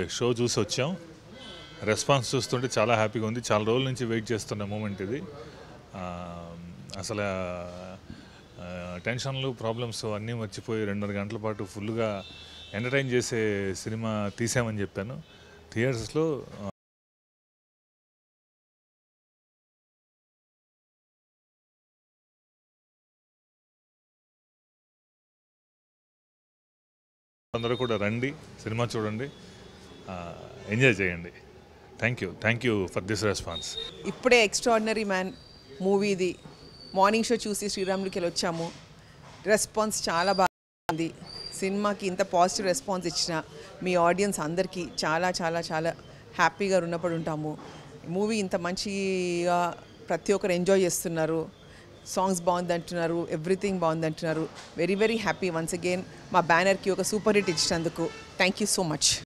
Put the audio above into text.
show చూసి వచ్చాం response చూస్తుంటే చాలా హ్యాపీగా ఉంది చాలా రోజుల నుంచి వెయిట్ చేస్తున్న మూమెంట్ ఇది ఆ, అసలు ఆ, టెన్షన్లు ప్రాబ్లమ్స్ అన్నీ మర్చిపోయి రెండున్నర గంటల పాటు ఫుల్గా ఎంటర్టైన్ చేసే సినిమా తీసామని చెప్పాను థియేటర్స్లో అందరూ కూడా రండి సినిమా చూడండి ఎంజాయ్ చేయండి thank you thank you for this response ఇప్పుడే ఎక్స్ట్రాడినరీ మ్యాన్ మూవీది మార్నింగ్ షో చూసి శ్రీరాములకి వచ్చాము రెస్పాన్స్ చాలా బాగుంది సినిమాకి ఇంత పాజిటివ్ రెస్పాన్స్ ఇచ్చిన మీ ఆడియన్స్ అందరికీ చాలా చాలా చాలా హ్యాపీగా రుణపడి ఉంటాము మూవీ ఇంత మంచిగా ప్రతి ఒక్కరు ఎంజాయ్ చేస్తున్నారు సాంగ్స్ బాగుంది అంటున్నారు ఎవ్రీథింగ్ బాగుంది అంటున్నారు very very happy once again మా బ్యానర్కి ఒక సూపర్ హిట్ ఇచ్చినందుకు థ్యాంక్ యూ సో మచ్